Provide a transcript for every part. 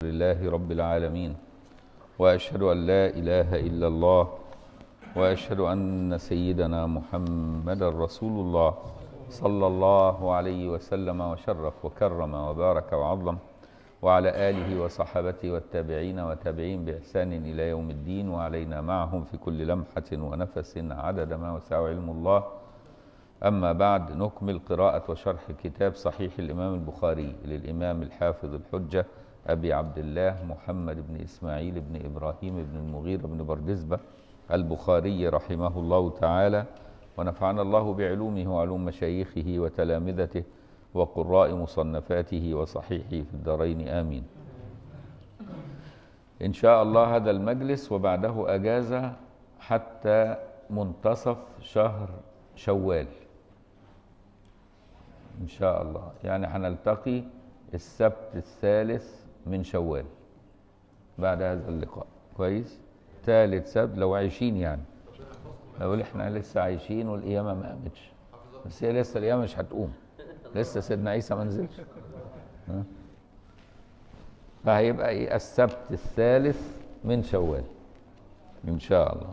لله رب العالمين واشهد ان لا اله الا الله واشهد ان سيدنا محمدا رسول الله صلى الله عليه وسلم وشرف وكرم وبارك وعظم وعلى اله وصحبه والتابعين وتابعين باحسان الى يوم الدين وعلينا معهم في كل لمحه ونفس عدد ما وسع علم الله أما بعد نكمل قراءة وشرح كتاب صحيح الإمام البخاري للإمام الحافظ الحجة أبي عبد الله محمد بن إسماعيل بن إبراهيم بن المغيرة بن بردزبة البخاري رحمه الله تعالى ونفعنا الله بعلومه وعلوم مشايخه وتلامذته وقراء مصنفاته وصحيحه في الدارين آمين إن شاء الله هذا المجلس وبعده أجازة حتى منتصف شهر شوال إن شاء الله يعني هنلتقي السبت الثالث من شوال بعد هذا اللقاء كويس ثالث سبت لو عايشين يعني لو احنا لسه عايشين والقيامة ما قامتش بس هي لسه القيامة مش هتقوم لسه سيدنا عيسى ما نزلش ها؟ فهيبقى ايه السبت الثالث من شوال ان شاء الله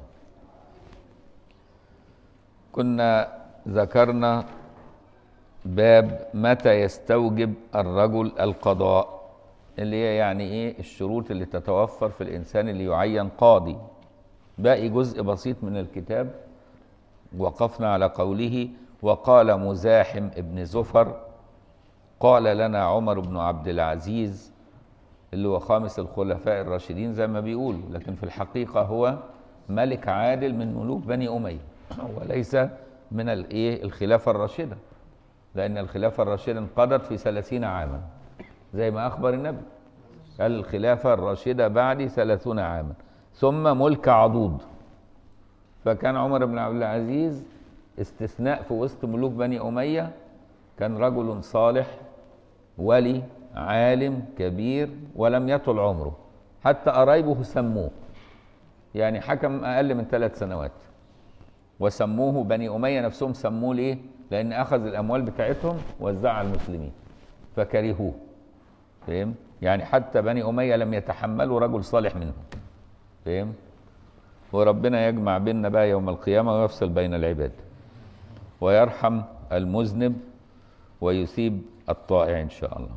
كنا ذكرنا باب متى يستوجب الرجل القضاء اللي هي يعني ايه الشروط اللي تتوفر في الانسان اللي يعين قاضي باقي جزء بسيط من الكتاب وقفنا على قوله وقال مزاحم ابن زفر قال لنا عمر بن عبد العزيز اللي هو خامس الخلفاء الراشدين زي ما بيقولوا لكن في الحقيقه هو ملك عادل من ملوك بني اميه وليس من الايه الخلافه الراشده لان الخلافه الراشده انقضت في ثلاثين عاما زي ما اخبر النبي قال الخلافه الراشده بعد ثلاثون عاما ثم ملك عضوض فكان عمر بن عبد العزيز استثناء في وسط ملوك بني اميه كان رجل صالح ولي عالم كبير ولم يطل عمره حتى قرايبه سموه يعني حكم اقل من ثلاث سنوات وسموه بني أمية نفسهم سموه ليه؟ لأن أخذ الأموال بتاعتهم وزعها على المسلمين فكرهوه فهم؟ يعني حتى بني أمية لم يتحملوا رجل صالح منهم فهم؟ وربنا يجمع بيننا بقى يوم القيامة ويفصل بين العباد ويرحم المذنب ويثيب الطائع إن شاء الله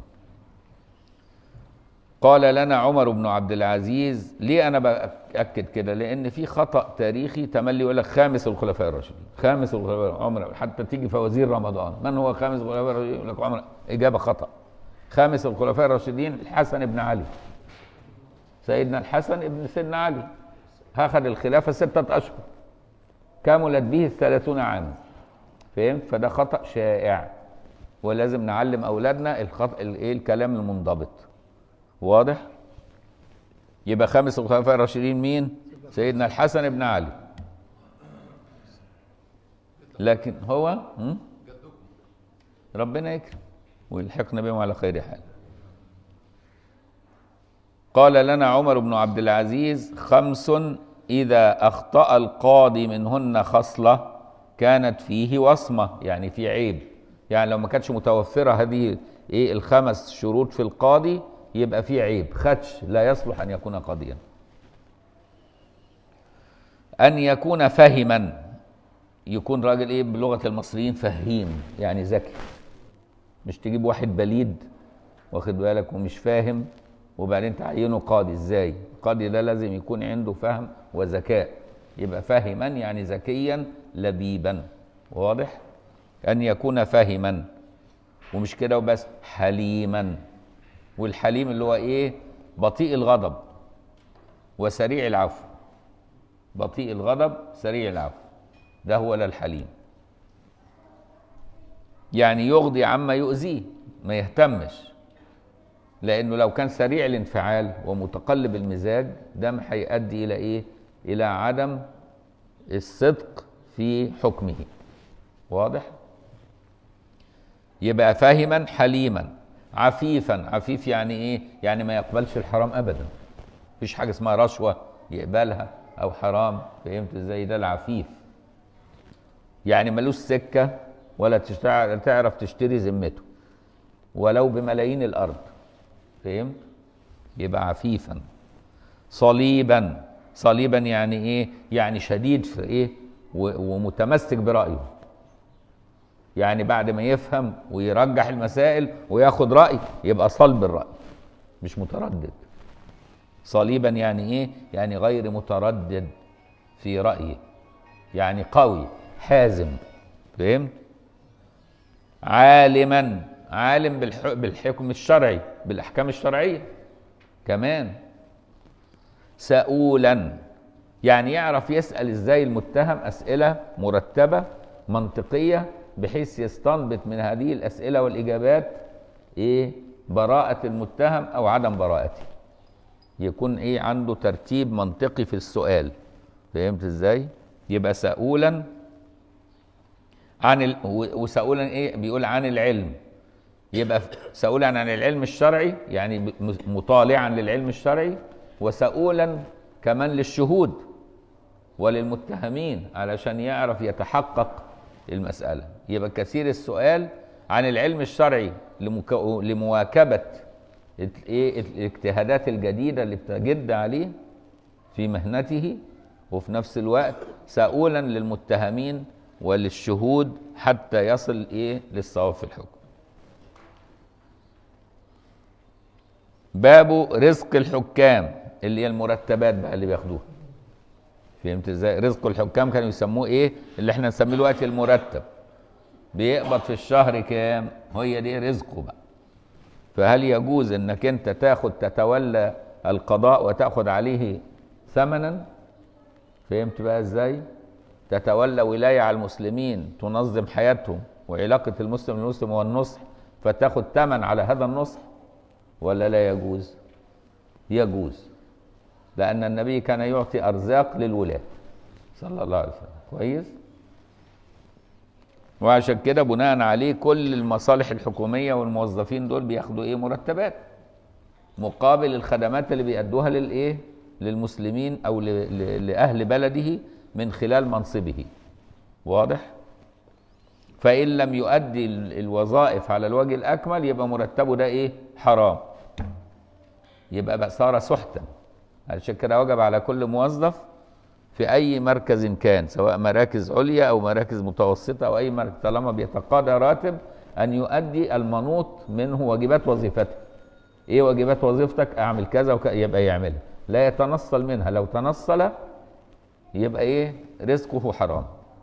قال لنا عمر بن عبد العزيز ليه انا باكد كده لان في خطا تاريخي تملي يقول لك خامس الخلفاء الراشدين خامس الخلفاء عمر حتى تيجي فوازير رمضان من هو خامس الخلفاء الراشدين يقول لك عمر اجابه خطا خامس الخلفاء الراشدين الحسن بن علي سيدنا الحسن ابن سيدنا علي اخذ الخلافه سته اشهر كملت به الثلاثون عاما فهمت فده خطا شائع ولازم نعلم اولادنا الخطا الايه الكلام المنضبط واضح يبقى خامس الخلفاء الراشدين مين سيدنا الحسن بن علي لكن هو ربنا يكرم ويلحقنا بهم على خير حال قال لنا عمر بن عبد العزيز خمس إذا أخطأ القاضي منهن خصلة كانت فيه وصمة يعني في عيب يعني لو ما كانتش متوفرة هذه إيه الخمس شروط في القاضي يبقى فيه عيب خدش لا يصلح ان يكون قاضيا ان يكون فهما يكون راجل ايه بلغه المصريين فهيم يعني ذكي مش تجيب واحد بليد واخد بالك ومش فاهم وبعدين تعينه قاضي ازاي القاضي ده لازم يكون عنده فهم وذكاء يبقى فاهما يعني ذكيا لبيبا واضح ان يكون فاهما ومش كده وبس حليما والحليم اللي هو ايه بطيء الغضب وسريع العفو بطيء الغضب سريع العفو ده هو الحليم يعني يغضي عما يؤذيه ما يهتمش لانه لو كان سريع الانفعال ومتقلب المزاج ده هيؤدي الى ايه الى عدم الصدق في حكمه واضح يبقى فاهما حليما عفيفا عفيف يعني ايه يعني ما يقبلش الحرام ابدا مفيش حاجه اسمها رشوه يقبلها او حرام فهمت ازاي ده العفيف يعني ملوش سكه ولا تشتع- تعرف تشتري ذمته ولو بملايين الارض فهمت يبقى عفيفا صليبا صليبا يعني ايه يعني شديد في ايه و- ومتمسك برايه يعني بعد ما يفهم ويرجح المسائل وياخد راي يبقى صلب الراي مش متردد صليبا يعني ايه يعني غير متردد في رايه يعني قوي حازم فهمت عالما عالم بالح- بالحكم الشرعي بالاحكام الشرعيه كمان سؤولا يعني يعرف يسال ازاي المتهم اسئله مرتبه منطقيه بحيث يستنبط من هذه الاسئله والاجابات ايه براءه المتهم او عدم براءته يكون ايه عنده ترتيب منطقي في السؤال فهمت ازاي يبقى سؤولا عن ال... و- وسؤولا ايه بيقول عن العلم يبقى سؤولا عن العلم الشرعي يعني ب- م- مطالعا للعلم الشرعي وسؤولا كمان للشهود وللمتهمين علشان يعرف يتحقق المسألة يبقى كثير السؤال عن العلم الشرعي لمك... لمواكبة ات- ايه الاجتهادات الجديدة اللي بتجد عليه في مهنته وفي نفس الوقت سؤولا للمتهمين وللشهود حتى يصل ايه للصواب في الحكم باب رزق الحكام اللي هي المرتبات بقى اللي بياخدوها فهمت ازاي رزق الحكام كانوا يسموه ايه اللي احنا نسميه دلوقتي المرتب بيقبض في الشهر كام هي دي رزقه بقى فهل يجوز انك انت تاخد تتولى القضاء وتاخد عليه ثمنا فهمت بقى ازاي تتولى ولايه على المسلمين تنظم حياتهم وعلاقه المسلم بالمسلم هو النصح فتاخد ثمن على هذا النصح ولا لا يجوز يجوز لأن النبي كان يعطي أرزاق للولاة صلى الله عليه وسلم كويس وعشان كده بناء عليه كل المصالح الحكومية والموظفين دول بياخدوا ايه مرتبات مقابل الخدمات اللي بيأدوها للايه للمسلمين او ل- ل- لأهل بلده من خلال منصبه واضح فإن لم يؤدي ال- الوظائف على الوجه الأكمل يبقى مرتبه ده إيه؟ حرام. يبقى بقى صار سحتا. علشان كده وجب على كل موظف في أي مركز كان سواء مراكز عليا أو مراكز متوسطة أو أي مركز طالما بيتقاضى راتب أن يؤدي المنوط منه واجبات وظيفته. إيه واجبات وظيفتك؟ أعمل كذا وكذا يبقى يعملها. لا يتنصل منها، لو تنصل يبقى إيه؟ رزقه حرام.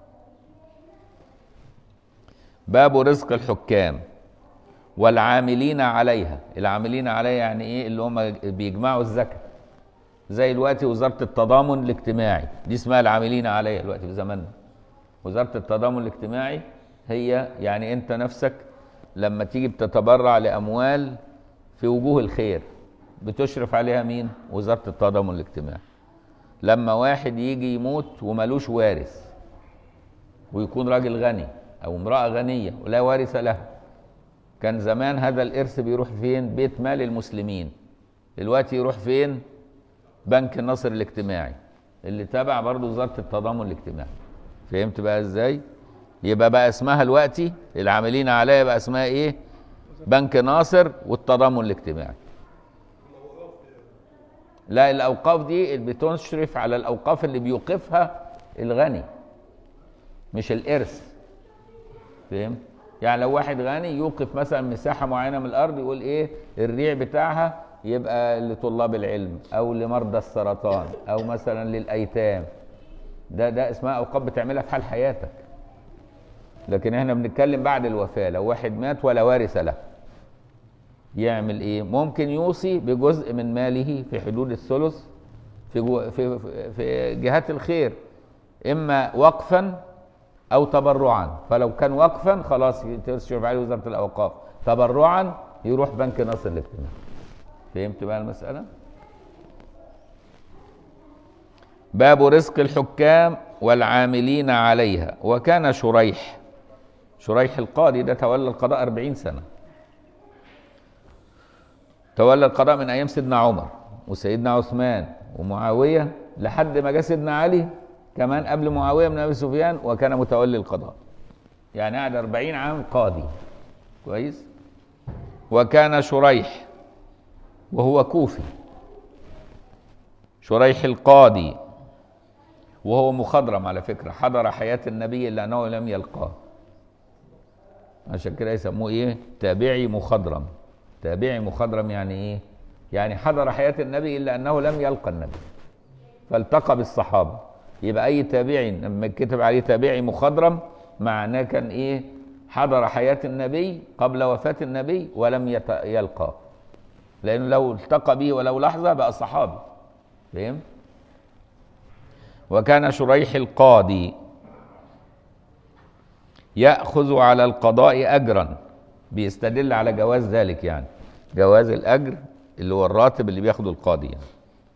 باب رزق الحكام والعاملين عليها العاملين عليها يعني ايه اللي هم بيجمعوا الزكاه زي دلوقتي وزاره التضامن الاجتماعي دي اسمها العاملين عليها دلوقتي في زماننا وزاره التضامن الاجتماعي هي يعني انت نفسك لما تيجي بتتبرع لاموال في وجوه الخير بتشرف عليها مين وزاره التضامن الاجتماعي لما واحد يجي يموت وملوش وارث ويكون راجل غني او امراه غنيه ولا وارث لها كان زمان هذا الارث بيروح فين بيت مال المسلمين دلوقتي يروح فين بنك النصر الاجتماعي اللي تابع برضه وزاره التضامن الاجتماعي فهمت بقى ازاي يبقى بقى اسمها دلوقتي العاملين عليها بقى اسمها ايه بنك ناصر والتضامن الاجتماعي لا الاوقاف دي بتشرف على الاوقاف اللي بيوقفها الغني مش الارث فهمت يعني لو واحد غني يوقف مثلا مساحه معينه من الارض يقول ايه الريع بتاعها يبقى لطلاب العلم او لمرضى السرطان او مثلا للايتام ده ده اسمها اوقاف بتعملها في حال حياتك لكن احنا بنتكلم بعد الوفاه لو واحد مات ولا وارث له يعمل ايه ممكن يوصي بجزء من ماله في حدود الثلث في جو في في جهات الخير اما وقفا او تبرعا فلو كان وقفا خلاص تشرف عليه وزاره الاوقاف تبرعا يروح بنك ناصر الاجتماعي فهمت بقى المساله باب رزق الحكام والعاملين عليها وكان شريح شريح القاضي ده تولى القضاء أربعين سنة تولى القضاء من أيام سيدنا عمر وسيدنا عثمان ومعاوية لحد ما جاء سيدنا علي كمان قبل معاوية من أبي سفيان وكان متولي القضاء يعني قعد أربعين عام قاضي كويس وكان شريح وهو كوفي شريح القاضي وهو مخضرم على فكرة حضر حياة النبي إلا أنه لم يلقاه عشان كده يسموه إيه تابعي مخضرم تابعي مخضرم يعني إيه يعني حضر حياة النبي إلا أنه لم يلقى النبي فالتقى بالصحابة يبقى أي تابعي لما كتب عليه تابعي مخضرم معناه كان إيه حضر حياة النبي قبل وفاة النبي ولم يت- يلقاه لأنه لو التقى به ولو لحظة بقى صحابي فهم؟ وكان شريح القاضي يأخذ على القضاء أجرا بيستدل على جواز ذلك يعني جواز الأجر اللي هو الراتب اللي بياخده القاضي يعني.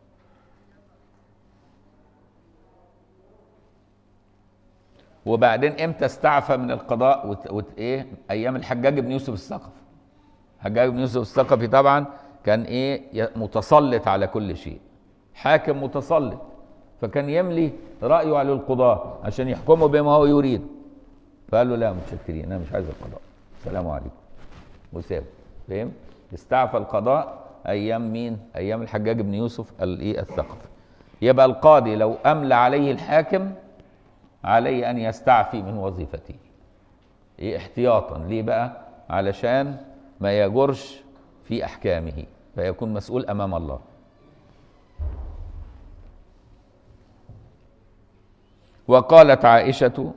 وبعدين امتى استعفى من القضاء وت... وت... ايه ايام الحجاج بن يوسف الثقفي حجاج بن يوسف الثقفي طبعا كان ايه ي- متسلط على كل شيء حاكم متسلط فكان يملي رايه على القضاه عشان يحكموا بما هو يريد فقال له لا متشكرين انا مش عايز القضاء السلام عليكم وسابه فاهم استعفى القضاء ايام مين ايام الحجاج بن يوسف الايه الثقفي يبقى القاضي لو املى عليه الحاكم عليه ان يستعفي من وظيفته إيه احتياطا ليه بقى علشان ما يجرش في احكامه فيكون مسؤول امام الله وقالت عائشه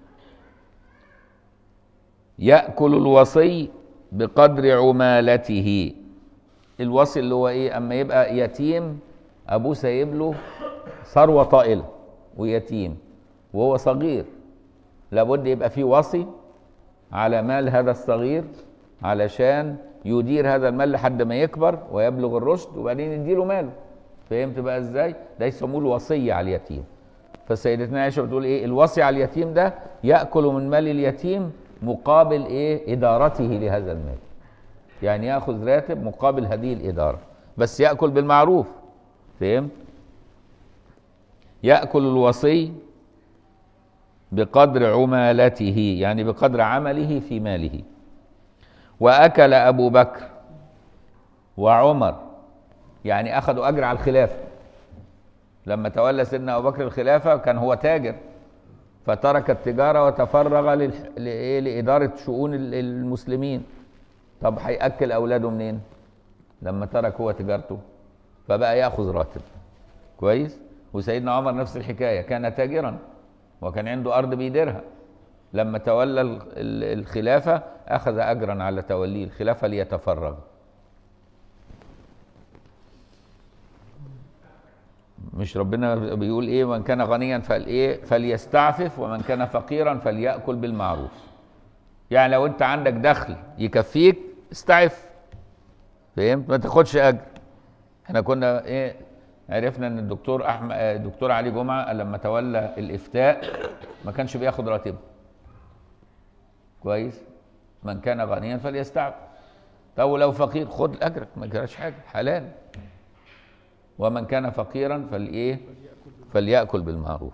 ياكل الوصي بقدر عمالته الوصي اللي هو ايه اما يبقى يتيم ابوه سايب له ثروه طائله ويتيم وهو صغير لابد يبقى في وصي على مال هذا الصغير علشان يدير هذا المال لحد ما يكبر ويبلغ الرشد وبعدين يديله ماله فهمت بقى ازاي ده يسموه الوصيه على اليتيم فسيدتنا عائشه بتقول ايه الوصي على اليتيم ده ياكل من مال اليتيم مقابل ايه ادارته لهذا المال يعني ياخذ راتب مقابل هذه الاداره بس ياكل بالمعروف فهمت ياكل الوصي بقدر عمالته يعني بقدر عمله في ماله واكل ابو بكر وعمر يعني اخذوا اجر على الخلافه لما تولى سيدنا ابو بكر الخلافه كان هو تاجر فترك التجاره وتفرغ للح- لإيه؟ لاداره شؤون ال- المسلمين طب هياكل اولاده منين لما ترك هو تجارته فبقى ياخذ راتب كويس وسيدنا عمر نفس الحكايه كان تاجرا وكان عنده ارض بيديرها لما تولى ال- ال- الخلافه اخذ اجرا على توليه الخلافه ليتفرغ مش ربنا بيقول ايه من كان غنيا فالايه فليستعفف ومن كان فقيرا فليأكل بالمعروف يعني لو انت عندك دخل يكفيك استعف فهمت ما تاخدش اجر احنا كنا ايه عرفنا ان الدكتور احمد الدكتور علي جمعه لما تولى الافتاء ما كانش بياخد راتبه كويس من كان غنيا فليستعف طب ولو فقير خد اجرك ما جراش حاجه حلال ومن كان فقيرا فالايه فليأكل بالمعروف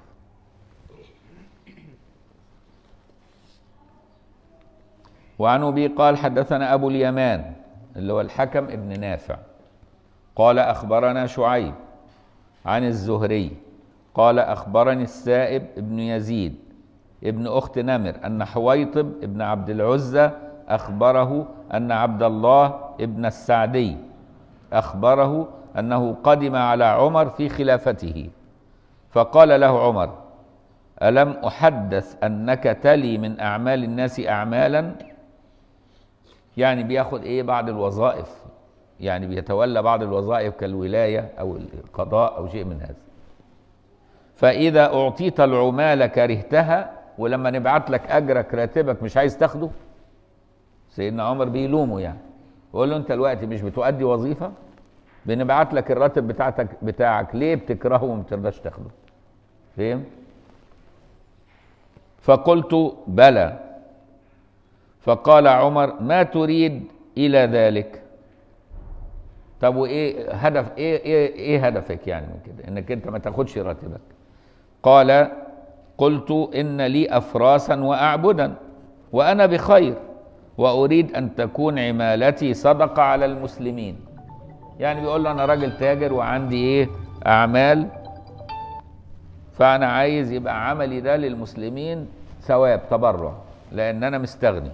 وعن ابي قال حدثنا ابو اليمان اللي هو الحكم ابن نافع قال اخبرنا شعيب عن الزهري قال اخبرني السائب ابن يزيد ابن اخت نمر ان حويطب ابن عبد العزى اخبره ان عبد الله ابن السعدي اخبره انه قدم على عمر في خلافته فقال له عمر الم احدث انك تلي من اعمال الناس اعمالا يعني بياخد ايه بعض الوظائف يعني بيتولى بعض الوظائف كالولايه او القضاء او شيء من هذا فاذا اعطيت العماله كرهتها ولما نبعت لك اجرك راتبك مش عايز تاخده سيدنا عمر بيلومه يعني يقول له انت دلوقتي مش بتؤدي وظيفه بنبعت لك الراتب بتاعتك بتاعك ليه بتكرهه وما بترضاش تاخده فهم فقلت بلى فقال عمر ما تريد الى ذلك طب وايه هدف ايه ايه ايه هدفك يعني من كده انك انت ما تاخدش راتبك قال قلت ان لي افراسا واعبدا وانا بخير واريد ان تكون عمالتي صدقه على المسلمين يعني بيقول له انا راجل تاجر وعندي ايه اعمال فانا عايز يبقى عملي ده للمسلمين ثواب تبرع لان انا مستغني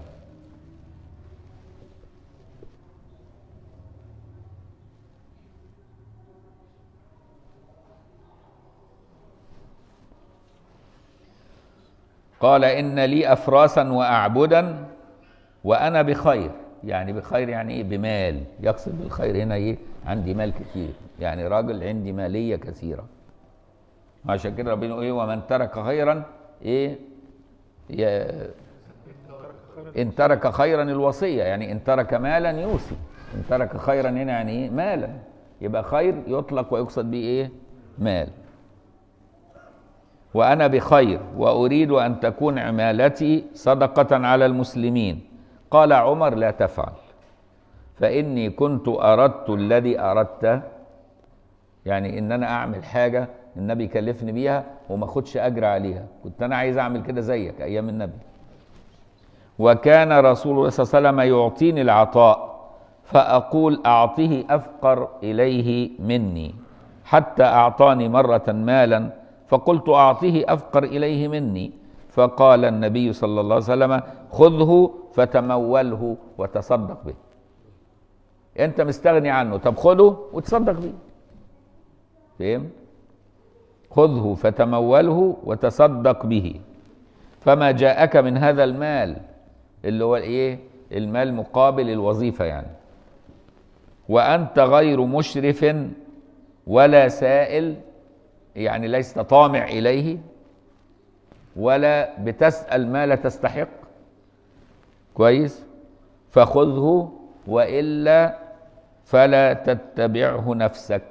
قال ان لي افراسا واعبدا وانا بخير يعني بخير يعني ايه بمال يقصد بالخير هنا ايه عندي مال كتير يعني راجل عندي ماليه كثيره عشان كده ربنا يقول ايه ومن ترك خيرا ايه ي- ان ترك خيرا الوصيه يعني ان ترك مالا يوصي ان ترك خيرا هنا يعني ايه مالا يبقى خير يطلق ويقصد به ايه مال وانا بخير واريد ان تكون عمالتي صدقه على المسلمين قال عمر لا تفعل فاني كنت اردت الذي اردته يعني ان انا اعمل حاجه النبي كلفني بيها وما اخدش اجر عليها كنت انا عايز اعمل كده زيك ايام النبي وكان رسول الله صلى الله عليه وسلم يعطيني العطاء فاقول اعطه افقر اليه مني حتى اعطاني مره مالا فقلت اعطه افقر اليه مني فقال النبي صلى الله عليه وسلم خذه فتموله وتصدق به انت مستغني عنه طب خده وتصدق به فهمت خذه فتموله وتصدق به فما جاءك من هذا المال اللي هو الايه المال مقابل الوظيفه يعني وانت غير مشرف ولا سائل يعني ليس طامع اليه ولا بتسال ما لا تستحق كويس فخذه والا فلا تتبعه نفسك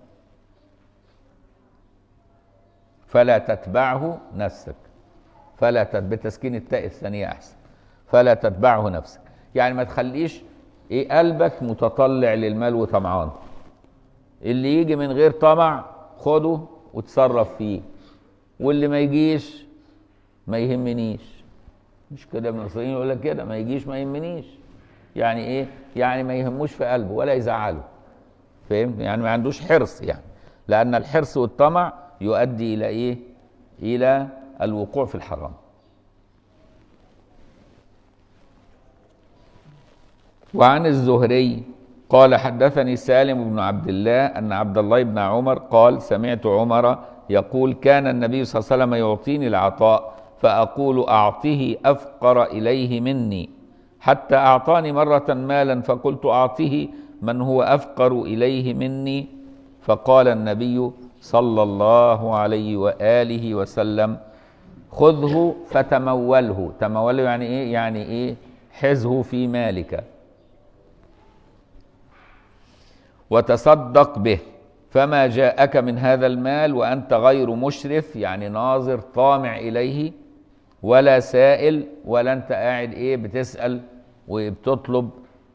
فلا تتبعه نفسك فلا تت... بتسكين التاء الثانية أحسن فلا تتبعه نفسك يعني ما تخليش إيه قلبك متطلع للمال وطمعان اللي يجي من غير طمع خده وتصرف فيه واللي ما يجيش ما يهمنيش مش كده ابن الصين يقول لك كده ما يجيش ما يهمنيش يعني ايه يعني ما يهموش في قلبه ولا يزعله فاهم يعني ما عندوش حرص يعني لان الحرص والطمع يؤدي الى ايه الى الوقوع في الحرام وعن الزهري قال حدثني سالم بن عبد الله ان عبد الله بن عمر قال سمعت عمر يقول كان النبي صلى الله عليه وسلم يعطيني العطاء فاقول اعطه افقر اليه مني حتى اعطاني مره مالا فقلت اعطه من هو افقر اليه مني فقال النبي صلى الله عليه واله وسلم خذه فتموله تموله يعني ايه يعني ايه حزه في مالك وتصدق به فما جاءك من هذا المال وانت غير مشرف يعني ناظر طامع اليه ولا سائل ولا انت قاعد ايه بتسال وبتطلب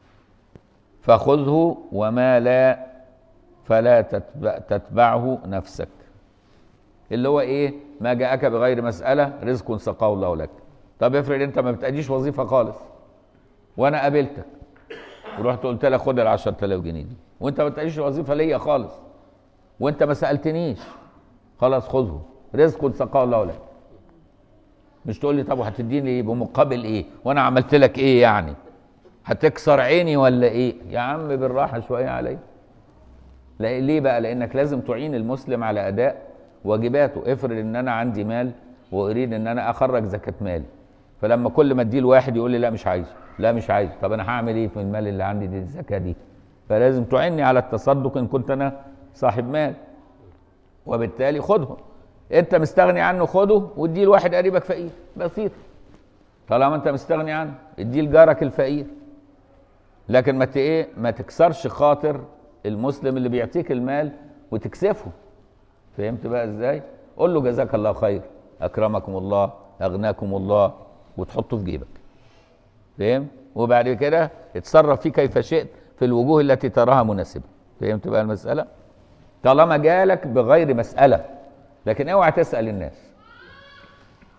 فخذه وما لا فلا تتبع تتبعه نفسك اللي هو ايه ما جاءك بغير مسألة رزق سقاه الله لك طب افرض انت ما بتأديش وظيفة خالص وانا قابلتك ورحت قلت لك خد ال 10000 جنيه دي وانت ما بتأديش وظيفة ليا خالص وانت ما سألتنيش خلاص خذه رزق سقاه الله لك مش تقول لي طب وهتديني ايه بمقابل ايه وانا عملت لك ايه يعني هتكسر عيني ولا ايه يا عم بالراحة شوية عليا لا ليه بقى لانك لازم تعين المسلم على اداء واجباته افرض ان انا عندي مال واريد ان انا اخرج زكاه مالي فلما كل ما اديه لواحد يقول لي لا مش عايزه لا مش عايزه طب انا هعمل ايه في المال اللي عندي دي الزكاه دي فلازم تعيني على التصدق ان كنت انا صاحب مال وبالتالي خده انت مستغني عنه خده واديه لواحد قريبك فقير بسيط طالما انت مستغني عنه اديه لجارك الفقير لكن ما ايه ما تكسرش خاطر المسلم اللي بيعطيك المال وتكسفه فهمت بقى ازاي قول له جزاك الله خير اكرمكم الله اغناكم الله وتحطه في جيبك فهم وبعد كده اتصرف فيه كيف شئت في الوجوه التي تراها مناسبه فهمت بقى المساله طالما جالك بغير مساله لكن اوعى تسال الناس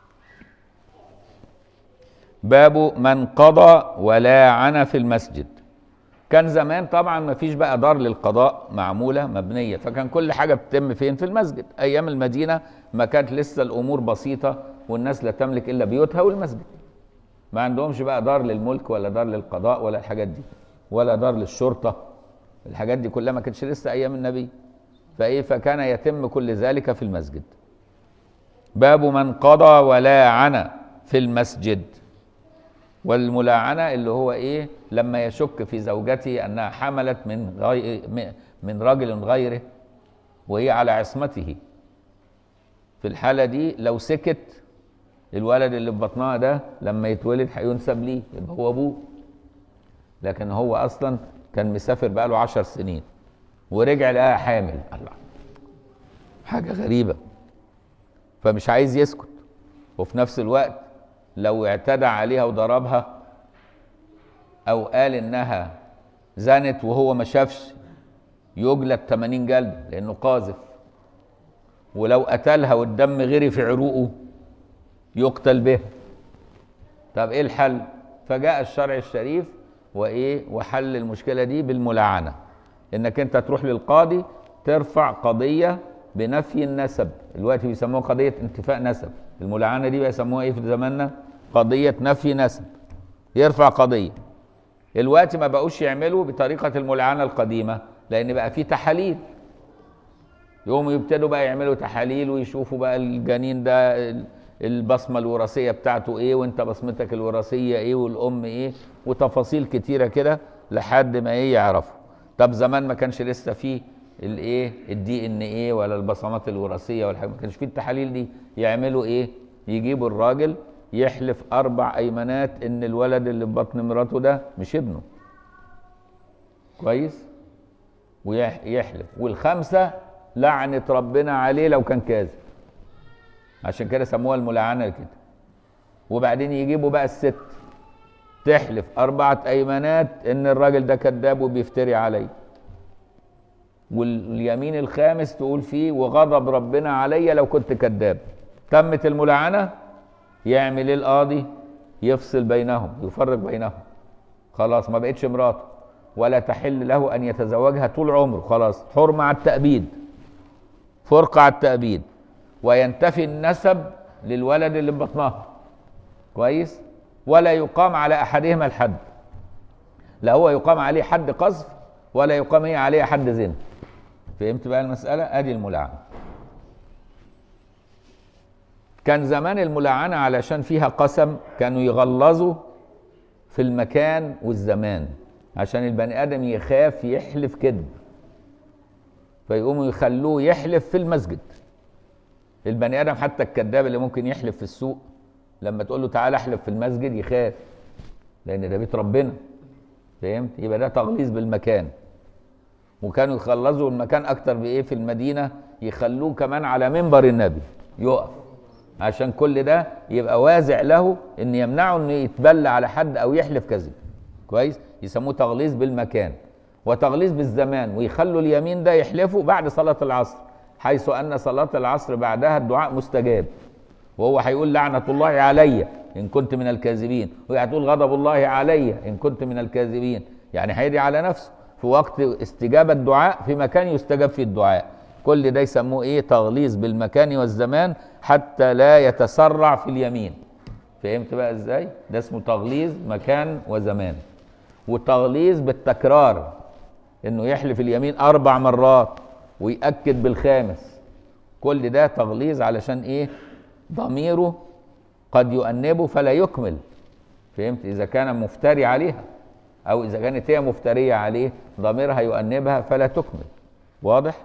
باب من قضى ولاعن في المسجد كان زمان طبعا ما فيش بقى دار للقضاء معموله مبنيه فكان كل حاجه بتتم فين في المسجد ايام المدينه ما كانت لسه الامور بسيطه والناس لا تملك الا بيوتها والمسجد ما عندهمش بقى دار للملك ولا دار للقضاء ولا الحاجات دي ولا دار للشرطه الحاجات دي كلها ما كانتش لسه ايام النبي فايه فكان يتم كل ذلك في المسجد باب من قضى ولاعن في المسجد والملاعنة اللي هو ايه لما يشك في زوجته انها حملت من غير من رجل غيره وهي على عصمته في الحالة دي لو سكت الولد اللي في بطنها ده لما يتولد هينسب ليه يبقى هو ابوه لكن هو اصلا كان مسافر بقاله عشر سنين ورجع لقاها حامل الله حاجة غريبة فمش عايز يسكت وفي نفس الوقت لو اعتدى عليها وضربها او قال انها زنت وهو ما شافش يجلد 80 جلد لانه قاذف ولو قتلها والدم غري في عروقه يقتل به طب ايه الحل فجاء الشرع الشريف وايه وحل المشكله دي بالملاعنه انك انت تروح للقاضي ترفع قضيه بنفي النسب دلوقتي بيسموها قضيه انتفاء نسب الملاعنه دي بيسموها ايه في زماننا قضيه نفي نسب يرفع قضيه الوقت ما بقوش يعملوا بطريقه الملاعنه القديمه لان بقى في تحاليل يقوموا يبتدوا بقى يعملوا تحاليل ويشوفوا بقى الجنين ده البصمه الوراثيه بتاعته ايه وانت بصمتك الوراثيه ايه والام ايه وتفاصيل كتيره كده لحد ما ايه يعرفوا طب زمان ما كانش لسه فيه الايه الدي ان ايه ولا البصمات الوراثيه ولا حاجه ما كانش فيه التحاليل دي يعملوا ايه يجيبوا الراجل يحلف اربع ايمانات ان الولد اللي في بطن مراته ده مش ابنه كويس ويحلف والخمسه لعنه ربنا عليه لو كان كاذب عشان كده سموها الملاعنه كده وبعدين يجيبوا بقى الست تحلف أربعة أيمانات إن الراجل ده كذاب وبيفتري علي واليمين الخامس تقول فيه وغضب ربنا عليا لو كنت كذاب تمت الملاعنة يعمل ايه القاضي يفصل بينهم يفرق بينهم خلاص ما بقتش مراته ولا تحل له أن يتزوجها طول عمره خلاص حرمة على التأبيد فرقة على التأبيد وينتفي النسب للولد اللي في بطنها كويس ولا يقام على احدهما الحد لا هو يقام عليه حد قذف ولا يقام هي عليه حد زنا فهمت بقى المسألة ادي الملاعنة كان زمان الملاعنة علشان فيها قسم كانوا يغلظوا في المكان والزمان عشان البني ادم يخاف يحلف كذب فيقوموا يخلوه يحلف في المسجد البني ادم حتى الكذاب اللي ممكن يحلف في السوق لما تقول له تعالى احلف في المسجد يخاف لان ده بيت ربنا فهمت يبقى ده تغليظ بالمكان وكانوا يخلصوا المكان اكتر بايه في المدينه يخلوه كمان على منبر النبي يقف عشان كل ده يبقى وازع له ان يمنعه انه يتبلى على حد او يحلف كذب كويس يسموه تغليظ بالمكان وتغليظ بالزمان ويخلوا اليمين ده يحلفه بعد صلاه العصر حيث ان صلاه العصر بعدها الدعاء مستجاب وهو هيقول لعنة الله علي إن كنت من الكاذبين وهي هتقول غضب الله علي إن كنت من الكاذبين يعني هيدي على نفسه في وقت استجابة الدعاء في مكان يستجاب فيه الدعاء كل ده يسموه إيه تغليظ بالمكان والزمان حتى لا يتسرع في اليمين فهمت بقى إزاي ده اسمه تغليظ مكان وزمان وتغليظ بالتكرار إنه يحلف اليمين أربع مرات ويأكد بالخامس كل ده تغليظ علشان إيه ضميره قد يؤنبه فلا يكمل فهمت اذا كان مفتري عليها او اذا كانت هي مفتريه عليه ضميرها يؤنبها فلا تكمل واضح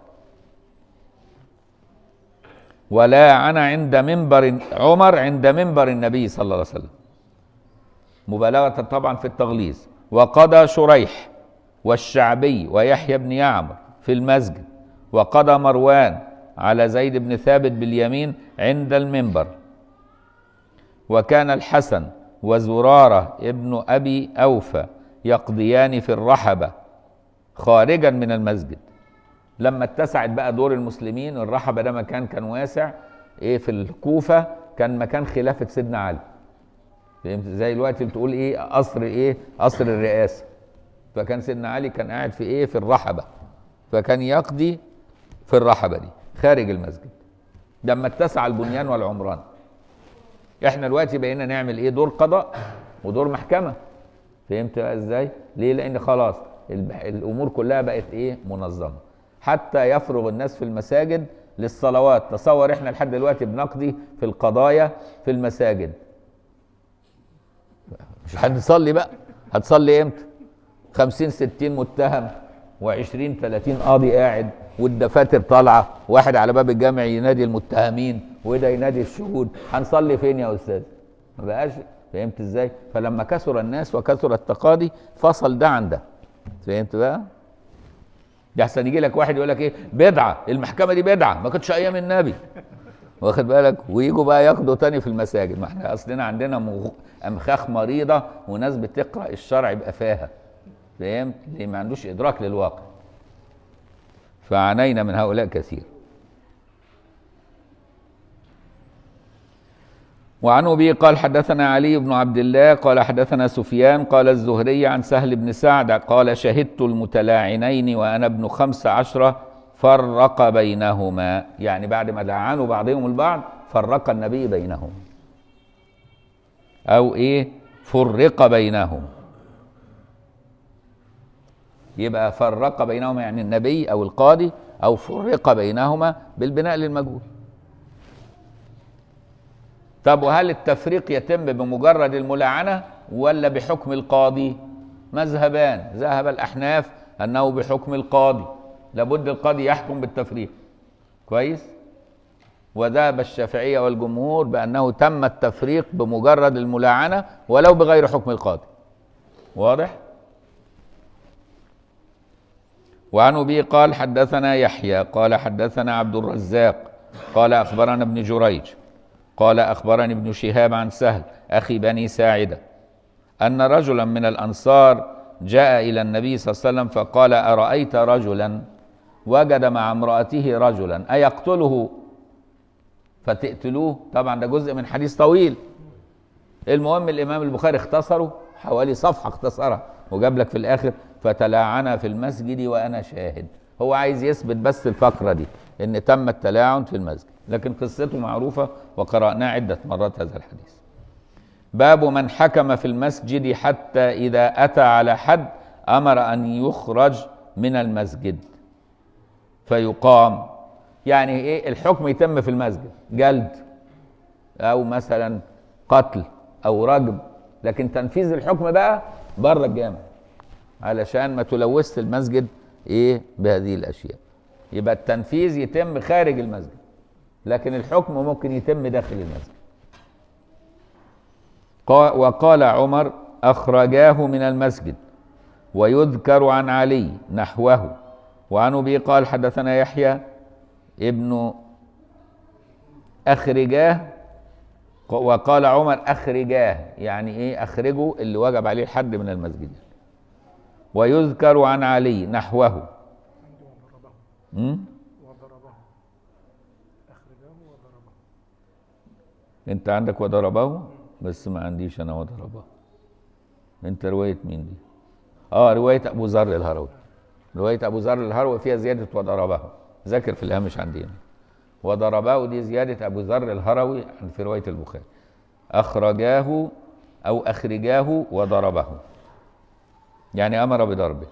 ولا عنا عند منبر عمر عند منبر النبي صلى الله عليه وسلم مبالغه طبعا في التغليظ وقضى شريح والشعبي ويحيى بن يعمر في المسجد وقضى مروان على زيد بن ثابت باليمين عند المنبر وكان الحسن وزرارة ابن أبي أوفى يقضيان في الرحبة خارجا من المسجد لما اتسعت بقى دور المسلمين الرحبة ده مكان كان واسع ايه في الكوفة كان مكان خلافة سيدنا علي فهمت زي الوقت بتقول ايه قصر ايه قصر الرئاسة فكان سيدنا علي كان قاعد في ايه في الرحبه فكان يقضي في الرحبه دي خارج المسجد لما اتسع البنيان والعمران احنا دلوقتي بقينا نعمل ايه دور قضاء ودور محكمه فهمت بقى ازاي ليه لان خلاص الب- الامور كلها بقت ايه منظمه حتى يفرغ الناس في المساجد للصلوات تصور احنا لحد دلوقتي بنقضي في القضايا في المساجد مش هتصلي بقى هتصلي امتى 50 60 متهم و20 30 قاضي قاعد والدفاتر طالعه واحد على باب الجامع ينادي المتهمين وده ينادي الشهود هنصلي فين يا استاذ ما بقاش فهمت ازاي فلما كثر الناس وكثر التقاضي فصل ده عن ده فهمت بقى ده احسن يجي لك واحد يقول لك ايه بدعه المحكمه دي بدعه ما كنتش ايام النبي واخد بالك ويجوا بقى ياخدوا تاني في المساجد ما احنا اصلنا عندنا مغ- امخاخ مريضه وناس بتقرا الشرع بقفاها فهمت ليه ما عندوش ادراك للواقع فعانينا من هؤلاء كثير وعن ابي قال حدثنا علي بن عبد الله قال حدثنا سفيان قال الزهري عن سهل بن سعد قال شهدت المتلاعنين وانا ابن خمس عشرة فرق بينهما يعني بعد ما لعنوا بعضهم البعض فرق النبي بينهم او ايه فرق بينهم يبقى فرق بينهما يعني النبي او القاضي او فرق بينهما بالبناء للمجهول طب وهل التفريق يتم بمجرد الملاعنة ولا بحكم القاضي مذهبان ذهب الأحناف أنه بحكم القاضي لابد القاضي يحكم بالتفريق كويس وذهب الشافعية والجمهور بأنه تم التفريق بمجرد الملاعنة ولو بغير حكم القاضي واضح وعن أبي قال حدثنا يحيى قال حدثنا عبد الرزاق قال أخبرنا ابن جريج قال أخبرني ابن شهاب عن سهل أخي بني ساعدة أن رجلا من الأنصار جاء إلى النبي صلى الله عليه وسلم فقال أرأيت رجلا وجد مع امرأته رجلا أيقتله فتقتلوه طبعا ده جزء من حديث طويل المهم الإمام البخاري اختصره حوالي صفحة اختصرها وجاب لك في الآخر فتلاعن في المسجد وأنا شاهد هو عايز يثبت بس الفقرة دي إن تم التلاعن في المسجد لكن قصته معروفة وقرأناها عدة مرات هذا الحديث باب من حكم في المسجد حتى إذا أتى على حد أمر أن يخرج من المسجد فيقام يعني إيه الحكم يتم في المسجد جلد أو مثلا قتل أو رجم لكن تنفيذ الحكم بقى بره الجامع علشان ما تلوثش المسجد إيه بهذه الأشياء يبقى التنفيذ يتم خارج المسجد لكن الحكم ممكن يتم داخل المسجد قا- وقال عمر أخرجاه من المسجد ويذكر عن علي نحوه وعن أبي قال حدثنا يحيى ابن أخرجاه ق- وقال عمر أخرجاه يعني إيه أخرجوا اللي وجب عليه الحد من المسجد ويذكر عن علي نحوه م? وضربه أخرجاه وضربه انت عندك وضربه بس ما عنديش انا وضربه انت روايه مين دي اه روايه ابو ذر الهروي روايه ابو ذر الهروي فيها زياده وضربه ذاكر في الهامش عندنا وضربه دي زياده ابو ذر الهروي في روايه البخاري اخرجاه او اخرجاه وضربه يعني امر بضربه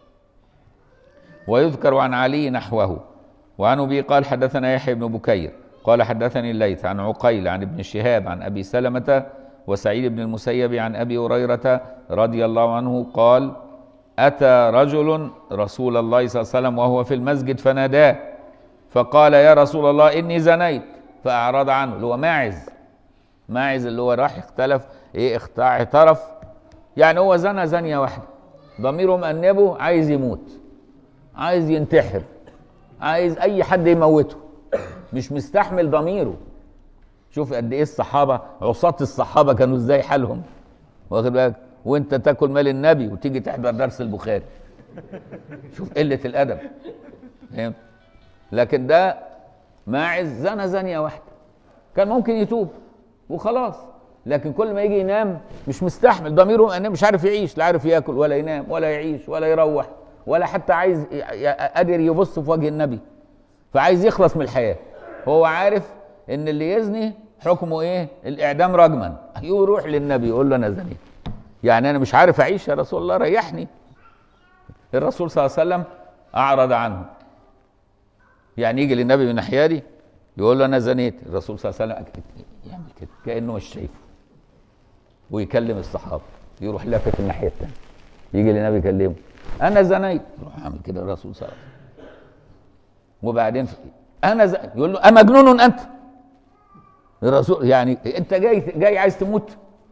ويذكر عن علي نحوه وعن ابي قال حدثنا يحيى بن بكير قال حدثني الليث عن عقيل عن ابن شهاب عن ابي سلمه وسعيد بن المسيب عن ابي هريره رضي الله عنه قال اتى رجل رسول الله صلى الله عليه وسلم وهو في المسجد فناداه فقال يا رسول الله اني زنيت فاعرض عنه اللي هو ماعز ماعز اللي هو راح اختلف ايه اخت- اعترف يعني هو زنى زانيه واحده ضميره مأنبه عايز يموت عايز ينتحر عايز اي حد يموته مش مستحمل ضميره شوف قد ايه الصحابه عصاة الصحابه كانوا ازاي حالهم واخد بالك وانت تاكل مال النبي وتيجي تحضر درس البخاري شوف قله الادب فهمت لكن ده ماعز زنى زانيه واحده كان ممكن يتوب وخلاص لكن كل ما يجي ينام مش مستحمل ضميره مأنب مش عارف يعيش لا عارف ياكل ولا ينام ولا يعيش ولا يروح ولا حتى عايز ي- ي- قادر يبص في وجه النبي فعايز يخلص من الحياه هو عارف ان اللي يزني حكمه ايه الاعدام رجما يروح للنبي يقول له انا زنيت يعني انا مش عارف اعيش يا رسول الله ريحني الرسول صلى الله عليه وسلم اعرض عنه يعني يجي للنبي من ناحيه دي يقول له انا زنيت الرسول صلى الله عليه وسلم يعمل كده كانه مش شايفه ويكلم الصحابه يروح لافت الناحيه الثانيه يجي للنبي يكلمه انا زنيت يروح عامل كده الرسول صلى الله عليه وسلم وبعدين في- انا ز... يقول له امجنون انت الرسول يعني انت جاي جاي عايز تموت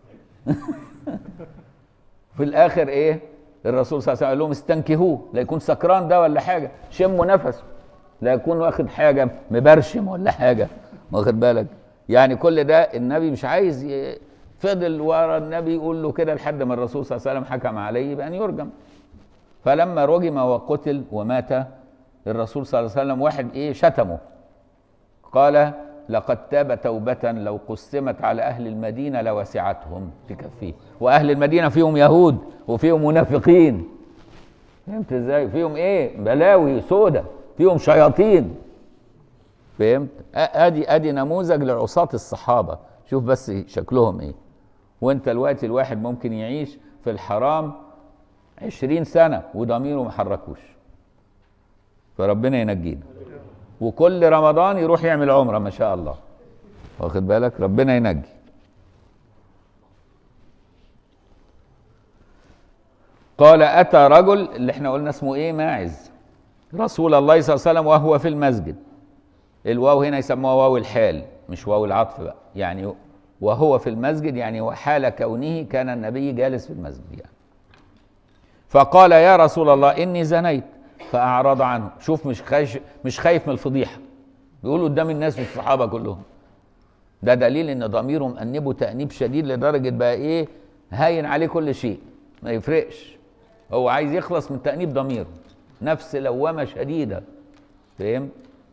في الاخر ايه الرسول صلى الله عليه وسلم قال لهم استنكهوه لا يكون سكران ده ولا حاجه شموا نفسه لا يكون واخد حاجه مبرشم ولا حاجه واخد بالك يعني كل ده النبي مش عايز ي... فضل ورا النبي يقول له كده لحد ما الرسول صلى الله عليه وسلم حكم عليه بان يرجم فلما رجم وقتل ومات الرسول صلى الله عليه وسلم واحد ايه شتمه قال لقد تاب توبة لو قسمت على أهل المدينة لوسعتهم تكفيه وأهل المدينة فيهم يهود وفيهم منافقين فهمت ازاي فيهم ايه بلاوي سودة فيهم شياطين فهمت أ- ادي ادي نموذج لعصاة الصحابة شوف بس شكلهم ايه وانت دلوقتي الواحد ممكن يعيش في الحرام عشرين سنة وضميره ما حركوش فربنا ينجينا وكل رمضان يروح يعمل عمره ما شاء الله واخد بالك ربنا ينجي قال اتى رجل اللي احنا قلنا اسمه ايه ماعز رسول الله صلى الله عليه وسلم وهو في المسجد الواو هنا يسموها واو الحال مش واو العطف بقى يعني وهو في المسجد يعني وحال كونه كان النبي جالس في المسجد يعني فقال يا رسول الله اني زنيت فاعرض عنه شوف مش خايف مش خايف من الفضيحه بيقول قدام الناس والصحابه كلهم ده دليل ان ضميره مأنبه تأنيب شديد لدرجه بقى ايه هاين عليه كل شيء ما يفرقش هو عايز يخلص من تأنيب ضميره نفس لوامه شديده فهمت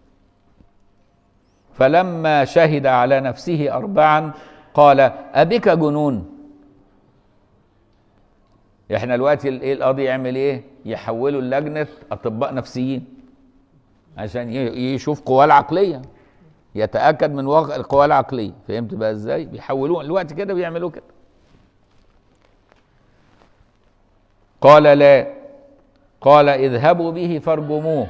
فلما شهد على نفسه أربعا قال أبك جنون احنا دلوقتي ايه القاضي يعمل ايه يحولوا لجنة أطباء نفسيين عشان ي- يشوف قواه العقلية يتأكد من واقع القوى العقلية فهمت بقى ازاي بيحولوه الوقت كده بيعملوه كده قال لا قال اذهبوا به فارجموه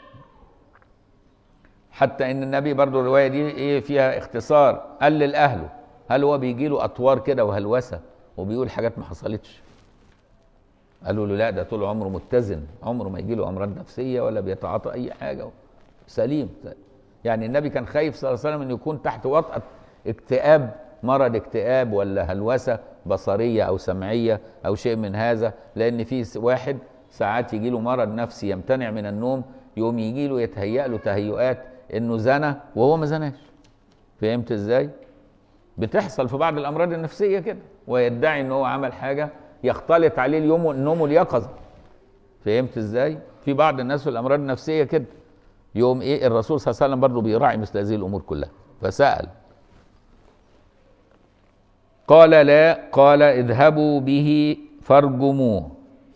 حتى ان النبي برضو الروايه دي ايه فيها اختصار قال لاهله هل هو بيجي له اطوار كده وهلوسه وبيقول حاجات ما حصلتش قالوا له لا ده طول عمره متزن عمره ما يجي له امراض نفسيه ولا بيتعاطى اي حاجه سليم يعني النبي كان خايف صلى الله عليه وسلم انه يكون تحت وطأة اكتئاب مرض اكتئاب ولا هلوسه بصريه او سمعيه او شيء من هذا لان في س- واحد ساعات يجي له مرض نفسي يمتنع من النوم يقوم يجي له يتهيأ له تهيؤات انه زنى وهو ما زناش فهمت ازاي بتحصل في بعض الامراض النفسيه كده ويدعي ان هو عمل حاجه يختلط عليه اليوم النوم واليقظه فهمت ازاي في بعض الناس في الامراض النفسيه كده يوم ايه الرسول صلى الله عليه وسلم برضه بيراعي مثل هذه الامور كلها فسال قال لا قال اذهبوا به فارجموه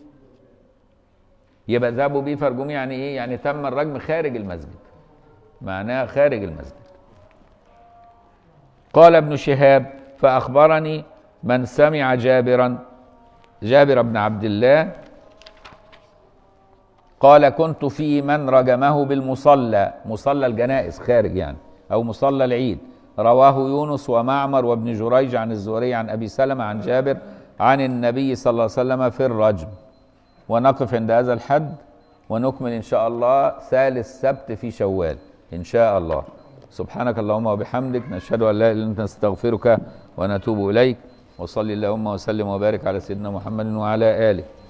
يبقى اذهبوا به فارجموه يعني ايه يعني تم الرجم خارج المسجد معناها خارج المسجد قال ابن شهاب فأخبرني من سمع جابرا جابر بن عبد الله قال كنت في من رجمه بالمصلى مصلى الجنائز خارج يعني أو مصلى العيد رواه يونس ومعمر وابن جريج عن الزهري عن أبي سلمة عن جابر عن النبي صلى الله عليه وسلم في الرجم ونقف عند هذا الحد ونكمل إن شاء الله ثالث سبت في شوال إن شاء الله سبحانك اللهم وبحمدك نشهد أن لا إله إلا أنت نستغفرك ونتوب إليك وصلي اللهم وسلم وبارك على سيدنا محمد وعلى آله